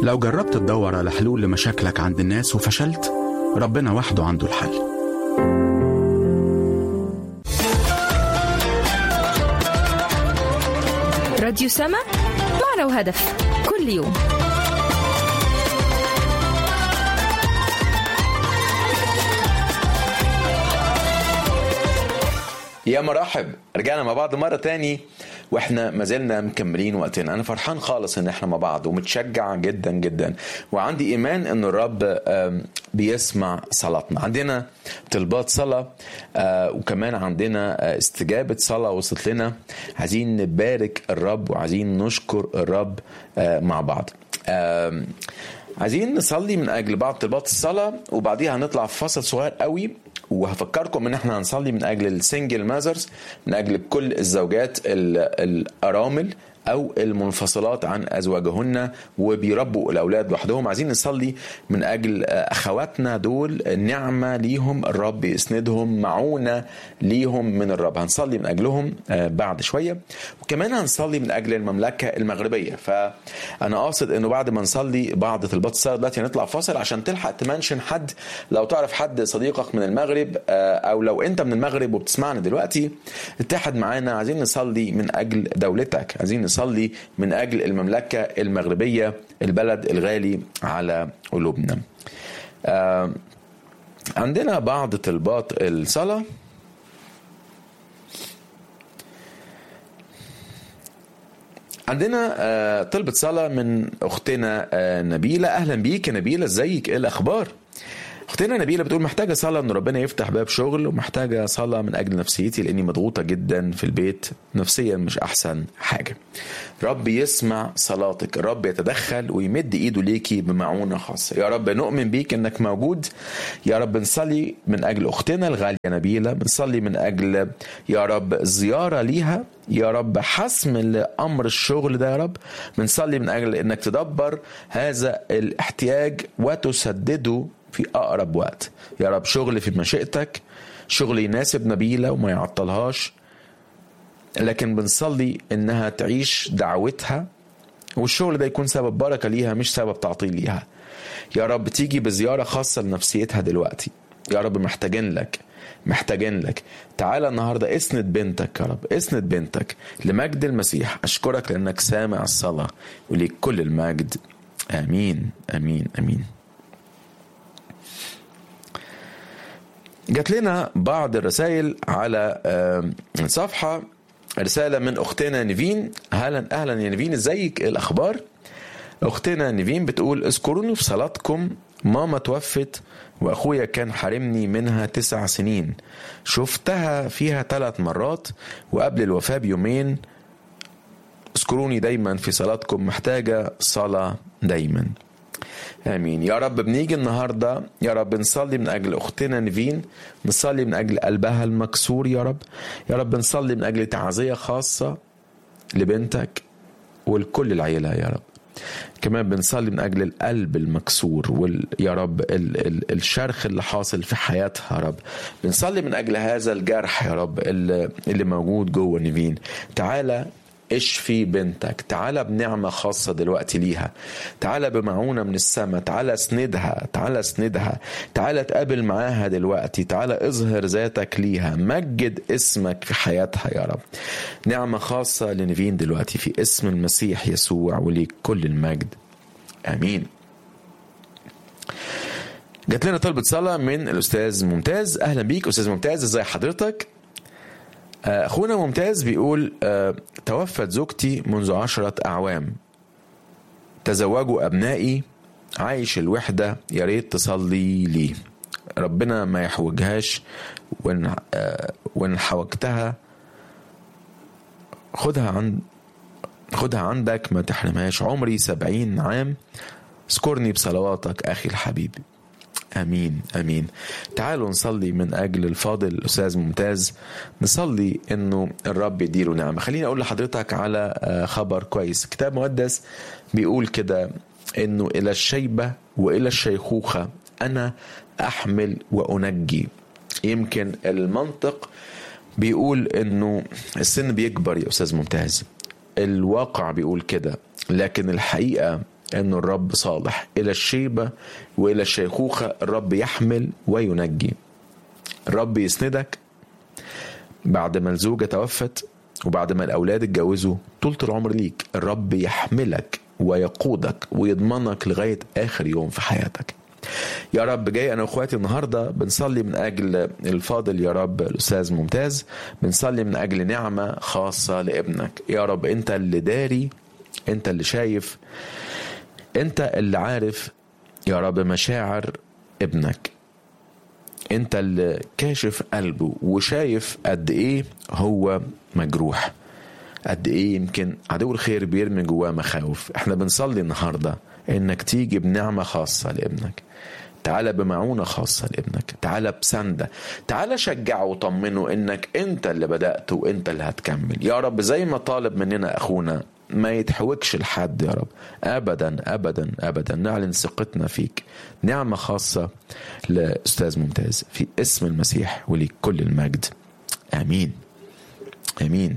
لو جربت تدور على حلول لمشاكلك عند الناس وفشلت ربنا وحده عنده الحل راديو سما معنا وهدف كل يوم يا مرحب رجعنا مع بعض مرة تاني واحنا ما زلنا مكملين وقتنا انا فرحان خالص ان احنا مع بعض ومتشجع جدا جدا وعندي ايمان ان الرب بيسمع صلاتنا عندنا طلبات صلاة وكمان عندنا استجابة صلاة وصلت لنا عايزين نبارك الرب وعايزين نشكر الرب مع بعض عايزين نصلي من اجل بعض طلبات الصلاه وبعديها هنطلع في فصل صغير قوي وهفكركم ان احنا هنصلي من اجل السنجل ماذرز من اجل كل الزوجات الارامل او المنفصلات عن ازواجهن وبيربوا الاولاد لوحدهم عايزين نصلي من اجل اخواتنا دول نعمه ليهم الرب يسندهم معونه ليهم من الرب هنصلي من اجلهم بعد شويه وكمان هنصلي من اجل المملكه المغربيه فانا قاصد انه بعد ما نصلي بعض طلبات الصلاه دلوقتي هنطلع فاصل عشان تلحق تمنشن حد لو تعرف حد صديقك من المغرب او لو انت من المغرب وبتسمعنا دلوقتي اتحد معانا عايزين نصلي من اجل دولتك عايزين نصلي من اجل المملكه المغربيه البلد الغالي على قلوبنا. آه عندنا بعض طلبات الصلاه عندنا آه طلبة صلاة من أختنا آه نبيلة أهلا بيك يا نبيلة ازيك إيه الأخبار؟ اختنا نبيله بتقول محتاجه صلاه ان ربنا يفتح باب شغل ومحتاجه صلاه من اجل نفسيتي لاني مضغوطه جدا في البيت نفسيا مش احسن حاجه رب يسمع صلاتك الرب يتدخل ويمد ايده ليكي بمعونه خاصه يا رب نؤمن بيك انك موجود يا رب نصلي من اجل اختنا الغاليه نبيله بنصلي من اجل يا رب زياره ليها يا رب حسم لامر الشغل ده يا رب بنصلي من اجل انك تدبر هذا الاحتياج وتسدده في أقرب وقت يا رب شغل في مشيئتك شغل يناسب نبيلة وما يعطلهاش لكن بنصلي إنها تعيش دعوتها والشغل ده يكون سبب بركة ليها مش سبب تعطيل ليها يا رب تيجي بزيارة خاصة لنفسيتها دلوقتي يا رب محتاجين لك محتاجين لك تعالى النهاردة اسند بنتك يا رب اسند بنتك لمجد المسيح أشكرك لأنك سامع الصلاة وليك كل المجد آمين آمين آمين جات لنا بعض الرسائل على صفحة رسالة من أختنا نيفين أهلا أهلا يا نيفين إزيك الأخبار أختنا نيفين بتقول اذكروني في صلاتكم ماما توفت وأخويا كان حارمني منها تسع سنين شفتها فيها ثلاث مرات وقبل الوفاة بيومين اذكروني دايما في صلاتكم محتاجة صلاة دايما امين يا رب بنيجي النهارده يا رب نصلي من اجل اختنا نيفين نصلي من اجل قلبها المكسور يا رب يا رب نصلي من اجل تعزيه خاصه لبنتك ولكل العيله يا رب كمان بنصلي من اجل القلب المكسور وال يا رب ال ال الشرخ اللي حاصل في حياتها يا رب بنصلي من اجل هذا الجرح يا رب اللي, اللي موجود جوه نيفين تعالى اشفي بنتك تعالى بنعمة خاصة دلوقتي ليها تعالى بمعونة من السماء تعالى اسندها تعالى اسندها تعالى تقابل معاها دلوقتي تعالى اظهر ذاتك ليها مجد اسمك في حياتها يا رب نعمة خاصة لنيفين دلوقتي في اسم المسيح يسوع وليك كل المجد امين جات لنا طلبة صلاة من الأستاذ ممتاز أهلا بيك أستاذ ممتاز إزي حضرتك أخونا ممتاز بيقول توفت زوجتي منذ عشرة أعوام تزوجوا أبنائي عايش الوحدة يا ريت تصلي لي ربنا ما يحوجهاش وإن وإن حوجتها خدها عند خدها عندك ما تحرمهاش عمري سبعين عام اذكرني بصلواتك أخي الحبيب امين امين تعالوا نصلي من اجل الفاضل الاستاذ ممتاز نصلي انه الرب يديله نعمه خليني اقول لحضرتك على خبر كويس كتاب مقدس بيقول كده انه الى الشيبه والى الشيخوخه انا احمل وانجي يمكن المنطق بيقول انه السن بيكبر يا استاذ ممتاز الواقع بيقول كده لكن الحقيقه أن الرب صالح إلى الشيبة وإلى الشيخوخة الرب يحمل وينجي الرب يسندك بعد ما الزوجة توفت وبعد ما الأولاد اتجوزوا طولة العمر ليك الرب يحملك ويقودك ويضمنك لغاية آخر يوم في حياتك يا رب جاي انا واخواتي النهارده بنصلي من اجل الفاضل يا رب الاستاذ ممتاز بنصلي من اجل نعمه خاصه لابنك يا رب انت اللي داري انت اللي شايف انت اللي عارف يا رب مشاعر ابنك انت اللي كاشف قلبه وشايف قد ايه هو مجروح قد ايه يمكن عدو الخير بيرمي جواه مخاوف احنا بنصلي النهارده انك تيجي بنعمه خاصه لابنك تعالى بمعونة خاصة لابنك تعالى بسندة تعالى شجعه وطمنه انك انت اللي بدأت وانت اللي هتكمل يا رب زي ما طالب مننا اخونا ما يتحوكش لحد يا رب ابدا ابدا ابدا نعلن ثقتنا فيك نعمة خاصة لاستاذ ممتاز في اسم المسيح وليك كل المجد امين امين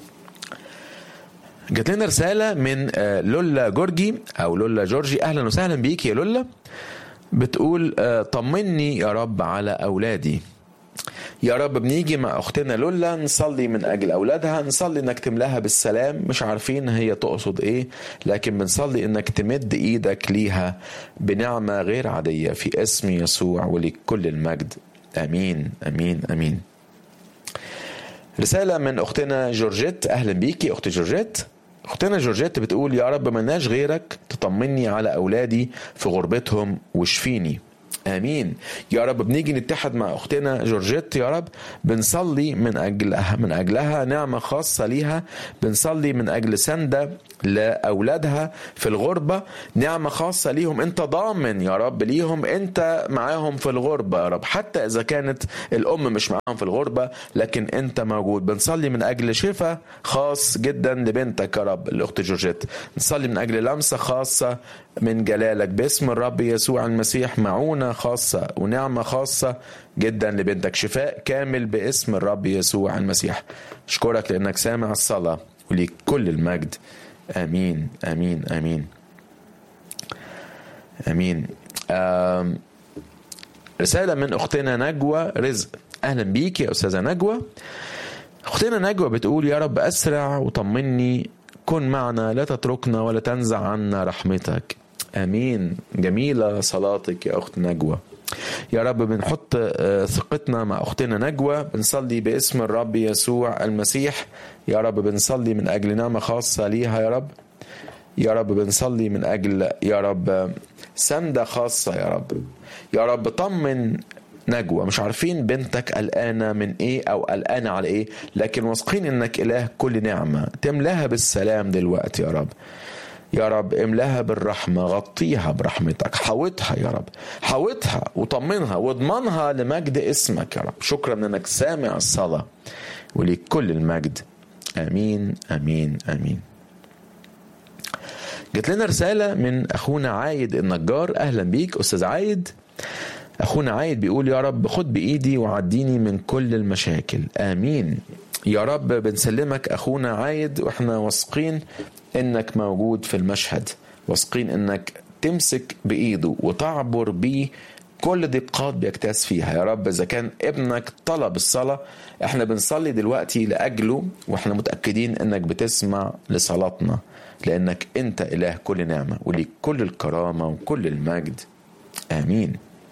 جات لنا رسالة من لولا جورجي أو لولا جورجي أهلا وسهلا بيك يا لولا بتقول طمني يا رب على أولادي يا رب بنيجي مع أختنا لولا نصلي من أجل أولادها نصلي إنك تملاها بالسلام مش عارفين هي تقصد إيه لكن بنصلي إنك تمد إيدك ليها بنعمة غير عادية في اسم يسوع ولكل المجد أمين أمين أمين رسالة من أختنا جورجيت أهلا بيكي أخت جورجيت أختنا جورجيت بتقول يا رب مناش غيرك تطمني على أولادي في غربتهم وشفيني امين يا رب بنيجي نتحد مع اختنا جورجيت يا رب بنصلي من اجلها من اجلها نعمه خاصه ليها بنصلي من اجل سنده لاولادها في الغربه نعمه خاصه ليهم انت ضامن يا رب ليهم انت معاهم في الغربه يا رب حتى اذا كانت الام مش معاهم في الغربه لكن انت موجود بنصلي من اجل شفاء خاص جدا لبنتك يا رب الاخت جورجيت نصلي من اجل لمسه خاصه من جلالك باسم الرب يسوع المسيح معونه خاصه ونعمه خاصه جدا لبنتك شفاء كامل باسم الرب يسوع المسيح اشكرك لانك سامع الصلاه وليك كل المجد امين امين امين امين آم رساله من اختنا نجوى رزق اهلا بيك يا استاذه نجوى اختنا نجوى بتقول يا رب اسرع وطمني كن معنا لا تتركنا ولا تنزع عنا رحمتك امين جميله صلاتك يا اخت نجوى يا رب بنحط ثقتنا مع اختنا نجوى بنصلي باسم الرب يسوع المسيح يا رب بنصلي من اجل نعمه خاصه ليها يا رب يا رب بنصلي من اجل يا رب سنده خاصه يا رب يا رب طمن نجوى مش عارفين بنتك قلقانة من ايه او قلقانة على ايه لكن واثقين انك اله كل نعمة تملاها بالسلام دلوقتي يا رب يا رب املاها بالرحمة غطيها برحمتك حوطها يا رب حوطها وطمنها واضمنها لمجد اسمك يا رب شكرا انك سامع الصلاة وليك كل المجد امين امين امين جات لنا رسالة من اخونا عايد النجار اهلا بيك استاذ عايد اخونا عايد بيقول يا رب خد بايدي وعديني من كل المشاكل امين يا رب بنسلمك اخونا عايد واحنا واثقين انك موجود في المشهد واثقين انك تمسك بايده وتعبر بيه كل دقات بيجتاز فيها يا رب اذا كان ابنك طلب الصلاه احنا بنصلي دلوقتي لاجله واحنا متاكدين انك بتسمع لصلاتنا لانك انت اله كل نعمه وليك كل الكرامه وكل المجد امين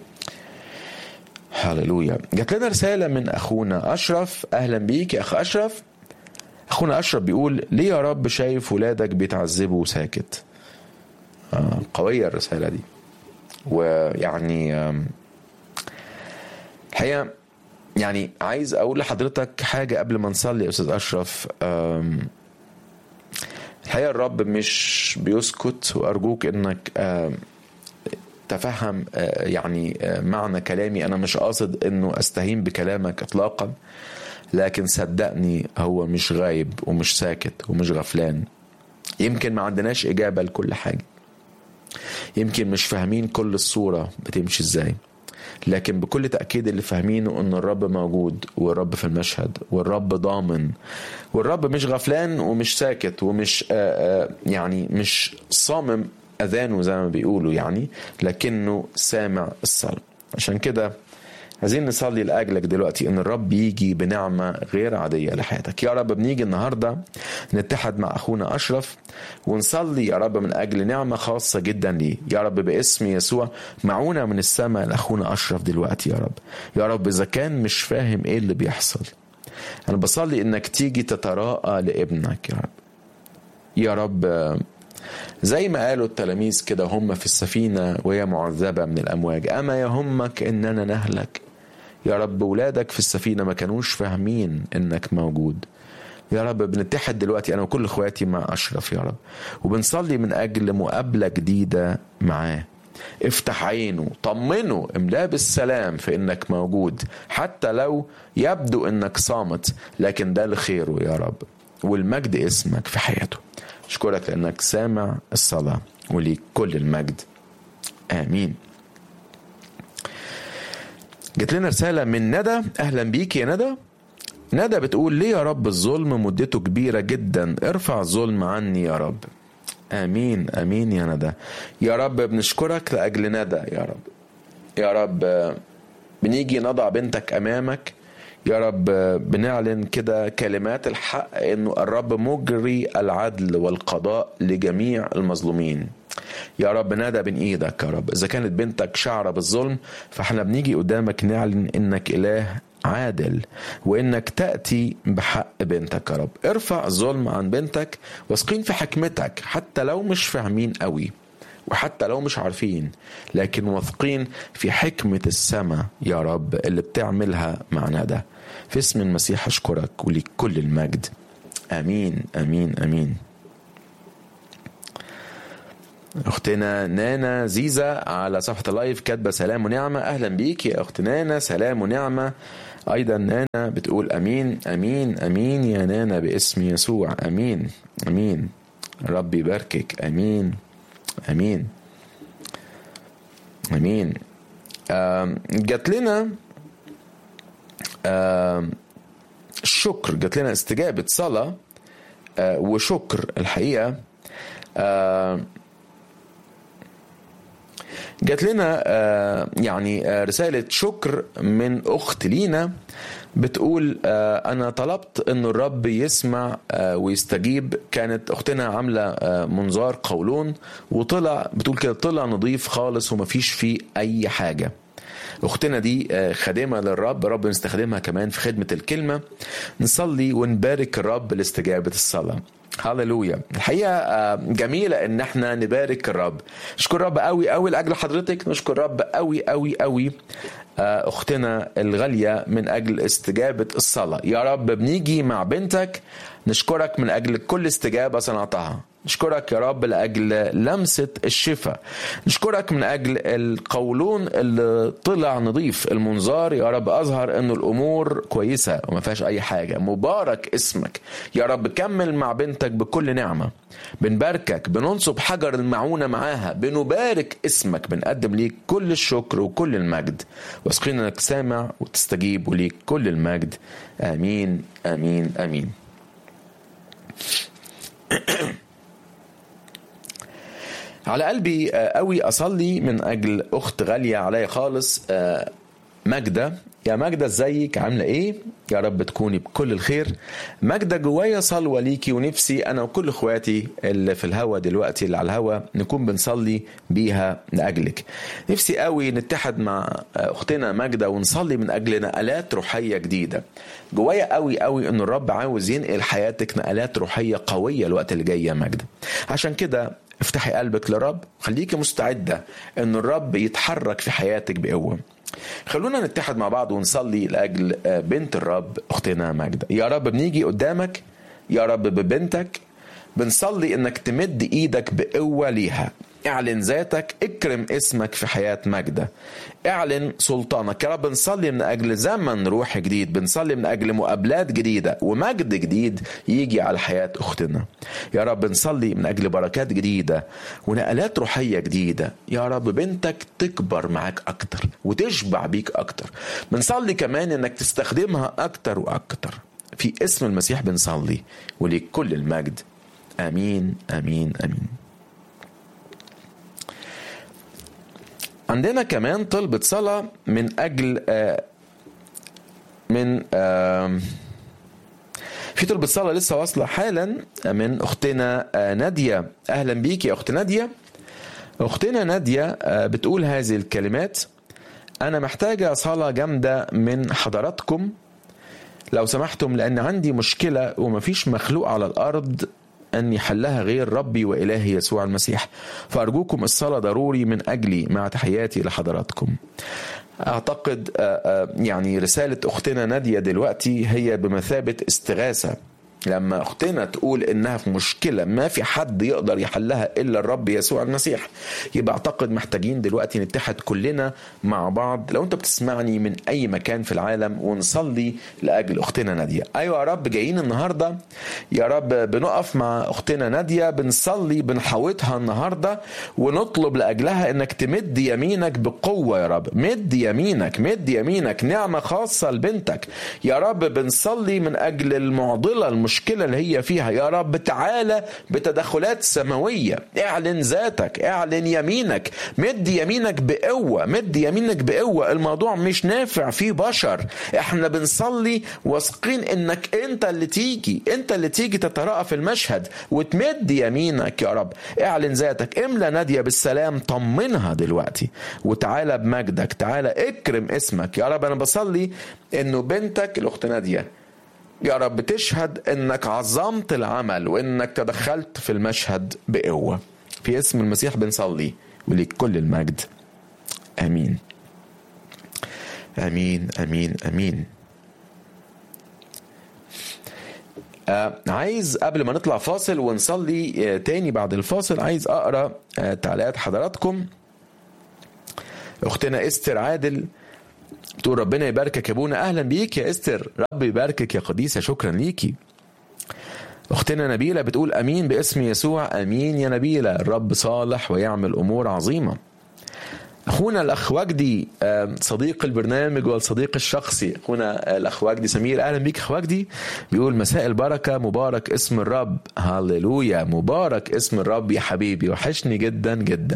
هللويا جات لنا رسالة من أخونا أشرف أهلا بيك يا أخ أشرف أخونا أشرف بيقول ليه يا رب شايف ولادك بيتعذبوا وساكت آه قوية الرسالة دي ويعني آه الحقيقة يعني عايز أقول لحضرتك حاجة قبل ما نصلي يا أستاذ أشرف آه الحقيقة الرب مش بيسكت وأرجوك إنك آه تفهم يعني معنى كلامي انا مش قاصد انه استهين بكلامك اطلاقا لكن صدقني هو مش غايب ومش ساكت ومش غفلان يمكن ما عندناش اجابه لكل حاجه يمكن مش فاهمين كل الصوره بتمشي ازاي لكن بكل تأكيد اللي فاهمينه أن الرب موجود والرب في المشهد والرب ضامن والرب مش غفلان ومش ساكت ومش آآ آآ يعني مش صامم اذانه زي ما بيقولوا يعني لكنه سامع الصلاه عشان كده عايزين نصلي لاجلك دلوقتي ان الرب يجي بنعمه غير عاديه لحياتك يا رب بنيجي النهارده نتحد مع اخونا اشرف ونصلي يا رب من اجل نعمه خاصه جدا ليه يا رب باسم يسوع معونه من السماء لاخونا اشرف دلوقتي يا رب يا رب اذا كان مش فاهم ايه اللي بيحصل انا بصلي انك تيجي تتراءى لابنك يا رب يا رب زي ما قالوا التلاميذ كده هم في السفينة وهي معذبة من الأمواج أما يهمك إننا نهلك يا رب ولادك في السفينة ما كانوش فاهمين إنك موجود يا رب بنتحد دلوقتي أنا وكل إخواتي مع أشرف يا رب وبنصلي من أجل مقابلة جديدة معاه افتح عينه طمنه املاه بالسلام في انك موجود حتى لو يبدو انك صامت لكن ده لخيره يا رب والمجد اسمك في حياته اشكرك لانك سامع الصلاه وليك كل المجد امين جت لنا رساله من ندى اهلا بيك يا ندى ندى بتقول ليه يا رب الظلم مدته كبيره جدا ارفع الظلم عني يا رب امين امين يا ندى يا رب بنشكرك لاجل ندى يا رب يا رب بنيجي نضع بنتك امامك يا رب بنعلن كده كلمات الحق انه الرب مجري العدل والقضاء لجميع المظلومين يا رب نادى بين ايدك يا رب اذا كانت بنتك شعره بالظلم فاحنا بنيجي قدامك نعلن انك اله عادل وانك تاتي بحق بنتك يا رب ارفع الظلم عن بنتك واثقين في حكمتك حتى لو مش فاهمين قوي وحتى لو مش عارفين لكن واثقين في حكمة السماء يا رب اللي بتعملها مع ندى في اسم المسيح أشكرك وليك كل المجد آمين آمين آمين اختنا نانا زيزا على صفحه اللايف كاتبه سلام ونعمه اهلا بيك يا اخت نانا سلام ونعمه ايضا نانا بتقول امين امين امين يا نانا باسم يسوع امين امين ربي يباركك امين امين امين جات لنا الشكر جات لنا استجابه صلاه وشكر الحقيقه جات لنا يعني رسالة شكر من أخت لينا بتقول أنا طلبت أن الرب يسمع ويستجيب كانت أختنا عاملة منظار قولون وطلع بتقول كده طلع نظيف خالص ومفيش فيه أي حاجة اختنا دي خادمه للرب رب نستخدمها كمان في خدمه الكلمه نصلي ونبارك الرب لاستجابه الصلاه هللويا الحقيقه جميله ان احنا نبارك الرب نشكر الرب قوي قوي لاجل حضرتك نشكر الرب قوي قوي قوي اختنا الغاليه من اجل استجابه الصلاه يا رب بنيجي مع بنتك نشكرك من اجل كل استجابه صنعتها نشكرك يا رب لاجل لمسه الشفاء نشكرك من اجل القولون اللي طلع نظيف المنظار يا رب اظهر انه الامور كويسه وما فيهاش اي حاجه مبارك اسمك يا رب كمل مع بنتك بكل نعمه بنباركك بننصب حجر المعونه معاها بنبارك اسمك بنقدم ليك كل الشكر وكل المجد واثقين انك سامع وتستجيب وليك كل المجد امين امين امين على قلبي قوي اصلي من اجل اخت غاليه عليا خالص ماجده يا ماجدة ازيك عاملة ايه؟ يا رب تكوني بكل الخير. ماجدة جوايا صلوة ليكي ونفسي انا وكل اخواتي اللي في الهوا دلوقتي اللي على الهوا نكون بنصلي بيها لاجلك. نفسي قوي نتحد مع اختنا ماجدة ونصلي من اجل نقلات روحية جديدة. جوايا قوي قوي ان الرب عاوز ينقل حياتك نقلات روحية قوية الوقت اللي جاي يا ماجدة. عشان كده افتحي قلبك للرب خليكي مستعدة ان الرب يتحرك في حياتك بقوة خلونا نتحد مع بعض ونصلي لاجل بنت الرب اختنا ماجده يا رب بنيجي قدامك يا رب ببنتك بنصلي انك تمد ايدك بقوه ليها اعلن ذاتك اكرم اسمك في حياة مجدة اعلن سلطانك يا رب بنصلي من اجل زمن روح جديد بنصلي من اجل مقابلات جديدة ومجد جديد يجي على حياة اختنا يا رب بنصلي من اجل بركات جديدة ونقلات روحية جديدة يا رب بنتك تكبر معاك اكتر وتشبع بيك اكتر بنصلي كمان انك تستخدمها اكتر واكتر في اسم المسيح بنصلي ولكل المجد امين امين امين عندنا كمان طلبة صلاة من أجل آه، من آه، في طلبة صلاة لسه واصلة حالا من أختنا آه، نادية أهلا بيك يا أخت نادية أختنا نادية آه، بتقول هذه الكلمات أنا محتاجة صلاة جامدة من حضراتكم لو سمحتم لأن عندي مشكلة ومفيش مخلوق على الأرض أن يحلها غير ربي وإلهي يسوع المسيح فأرجوكم الصلاة ضروري من أجلي مع تحياتي لحضراتكم أعتقد آه، آه، يعني رسالة أختنا نادية دلوقتي هي بمثابة استغاثة لما اختنا تقول انها في مشكله ما في حد يقدر يحلها الا الرب يسوع المسيح يبقى اعتقد محتاجين دلوقتي نتحد كلنا مع بعض لو انت بتسمعني من اي مكان في العالم ونصلي لاجل اختنا ناديه ايوه يا رب جايين النهارده يا رب بنقف مع اختنا ناديه بنصلي بنحوطها النهارده ونطلب لاجلها انك تمد يمينك بقوه يا رب مد يمينك مد يمينك نعمه خاصه لبنتك يا رب بنصلي من اجل المعضله المشكله اللي هي فيها يا رب تعالى بتدخلات سماويه اعلن ذاتك اعلن يمينك مد يمينك بقوه مد يمينك بقوه الموضوع مش نافع فيه بشر احنا بنصلي واثقين انك انت اللي تيجي انت اللي تيجي تتراءى في المشهد وتمد يمينك يا رب اعلن ذاتك املى ناديه بالسلام طمنها دلوقتي وتعالى بمجدك تعالى اكرم اسمك يا رب انا بصلي انه بنتك الاخت ناديه يا رب تشهد انك عظمت العمل وانك تدخلت في المشهد بقوه في اسم المسيح بنصلي وليك كل المجد امين امين امين امين آه عايز قبل ما نطلع فاصل ونصلي آه تاني بعد الفاصل عايز اقرا آه تعليقات حضراتكم اختنا استر عادل بتقول ربنا يباركك يا ابونا اهلا بيك يا استر رب يباركك يا قديسه شكرا ليكي اختنا نبيله بتقول امين باسم يسوع امين يا نبيله الرب صالح ويعمل امور عظيمه اخونا الاخ وجدي آه، صديق البرنامج والصديق الشخصي اخونا الاخ وجدي سمير اهلا بيك اخ وجدي بيقول مساء البركه مبارك اسم الرب هللويا مبارك اسم الرب يا حبيبي وحشني جدا جدا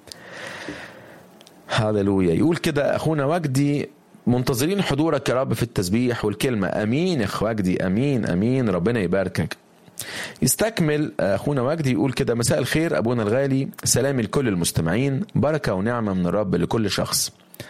هللويا يقول كده اخونا وجدي منتظرين حضورك يا رب في التسبيح والكلمة أمين يا أخ وجدي أمين أمين ربنا يباركك يستكمل أخونا وجدي يقول كده مساء الخير أبونا الغالي سلامي لكل المستمعين بركة ونعمة من الرب لكل شخص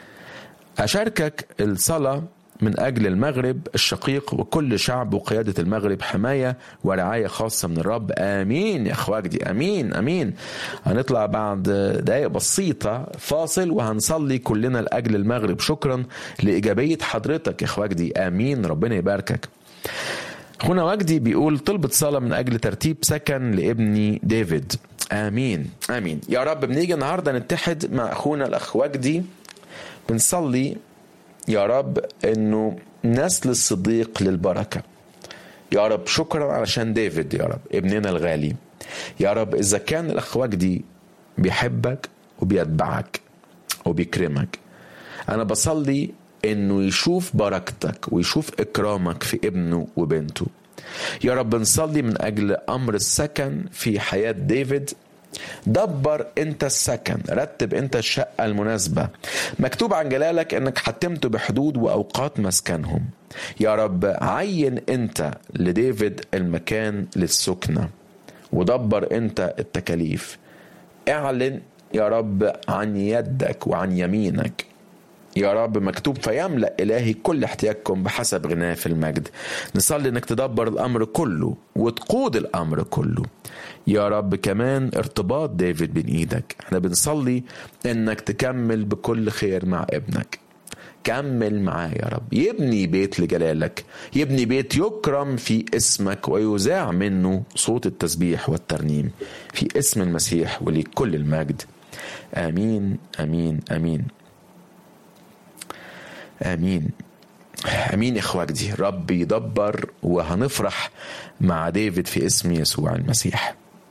أشاركك الصلاة من أجل المغرب الشقيق وكل شعب وقيادة المغرب حماية ورعاية خاصة من الرب آمين يا أخواجدي آمين آمين هنطلع بعد دقائق بسيطة فاصل وهنصلي كلنا لأجل المغرب شكرا لإيجابية حضرتك يا أخواجدي آمين ربنا يباركك أخونا وجدي بيقول طلبة صلاة من أجل ترتيب سكن لابني ديفيد آمين آمين يا رب بنيجي النهاردة نتحد مع أخونا الأخ وجدي بنصلي يا رب انه نسل الصديق للبركه يا رب شكرا علشان ديفيد يا رب ابننا الغالي يا رب اذا كان الاخ وجدي بيحبك وبيتبعك وبيكرمك انا بصلي انه يشوف بركتك ويشوف اكرامك في ابنه وبنته يا رب نصلي من اجل امر السكن في حياه ديفيد دبر انت السكن رتب انت الشقة المناسبة مكتوب عن جلالك انك حتمت بحدود واوقات مسكنهم يا رب عين انت لديفيد المكان للسكنة ودبر انت التكاليف اعلن يا رب عن يدك وعن يمينك يا رب مكتوب فيملأ إلهي كل احتياجكم بحسب غناه في المجد نصلي انك تدبر الأمر كله وتقود الأمر كله يا رب كمان ارتباط ديفيد بين ايدك احنا بنصلي انك تكمل بكل خير مع ابنك كمل معاه يا رب يبني بيت لجلالك يبني بيت يكرم في اسمك ويذاع منه صوت التسبيح والترنيم في اسم المسيح وليك كل المجد امين امين امين امين امين يا اخواتي رب يدبر وهنفرح مع ديفيد في اسم يسوع المسيح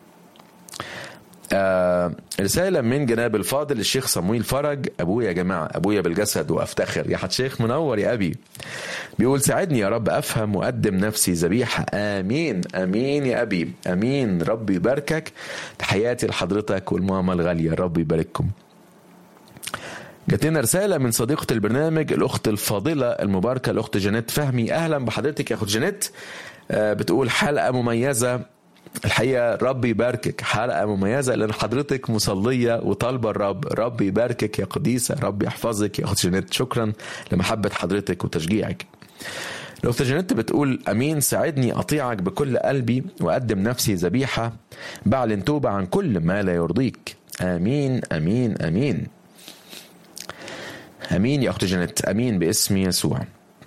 آه رسالة من جناب الفاضل الشيخ صمويل فرج أبويا يا جماعة أبويا بالجسد وأفتخر يا حد شيخ منور يا أبي بيقول ساعدني يا رب أفهم وأقدم نفسي ذبيحة آمين آمين يا أبي آمين رب يباركك تحياتي لحضرتك والماما الغالية رب يبارككم جات لنا رسالة من صديقة البرنامج الأخت الفاضلة المباركة الأخت جانيت فهمي أهلا بحضرتك يا أخت جانيت آه، بتقول حلقة مميزة الحقيقة رب يباركك حلقة مميزة لأن حضرتك مصلية وطالبة الرب رب يباركك يا قديسة رب يحفظك يا أخت جانيت شكرا لمحبة حضرتك وتشجيعك الأخت جانيت بتقول أمين ساعدني أطيعك بكل قلبي وأقدم نفسي ذبيحة بعلن توبة عن كل ما لا يرضيك آمين آمين آمين امين يا اخت جنت امين باسم يسوع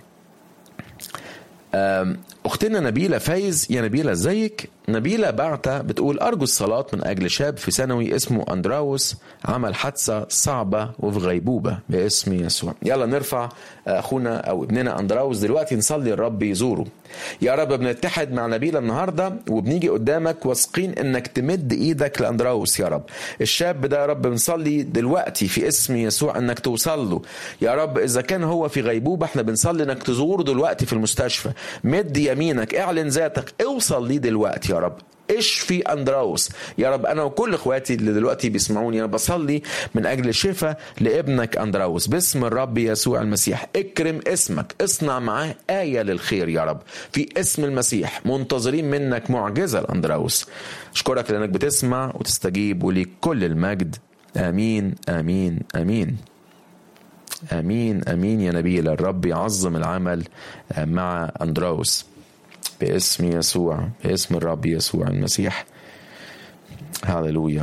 أم، اختنا نبيله فايز يا نبيله ازيك نبيله بعتة بتقول ارجو الصلاه من اجل شاب في ثانوي اسمه اندراوس عمل حادثه صعبه وفي غيبوبه باسم يسوع يلا نرفع اخونا او ابننا اندراوس دلوقتي نصلي الرب يزوره يا رب بنتحد مع نبيله النهارده وبنيجي قدامك واثقين انك تمد ايدك لاندراوس يا رب الشاب ده يا رب بنصلي دلوقتي في اسم يسوع انك توصل له يا رب اذا كان هو في غيبوبه احنا بنصلي انك تزوره دلوقتي في المستشفى مد يمينك اعلن ذاتك اوصل ليه دلوقتي يا رب اشفي اندراوس يا رب انا وكل اخواتي اللي دلوقتي بيسمعوني انا بصلي من اجل شفاء لابنك اندراوس باسم الرب يسوع المسيح اكرم اسمك اصنع معاه ايه للخير يا رب في اسم المسيح منتظرين منك معجزه لاندراوس اشكرك لانك بتسمع وتستجيب وليك كل المجد امين امين امين امين امين يا نبيل الرب يعظم العمل مع اندراوس باسم يسوع باسم الرب يسوع المسيح هللويا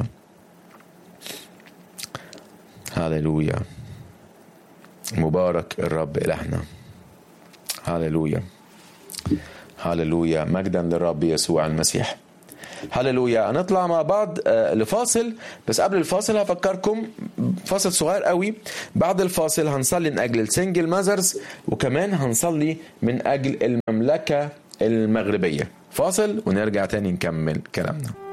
هللويا مبارك الرب إلهنا هللويا هللويا مجدا للرب يسوع المسيح هللويا هنطلع مع بعض آه، لفاصل بس قبل الفاصل هفكركم فاصل صغير قوي بعد الفاصل هنصلي من اجل السنجل ماذرز وكمان هنصلي من اجل المملكه المغربيه فاصل ونرجع تاني نكمل كلامنا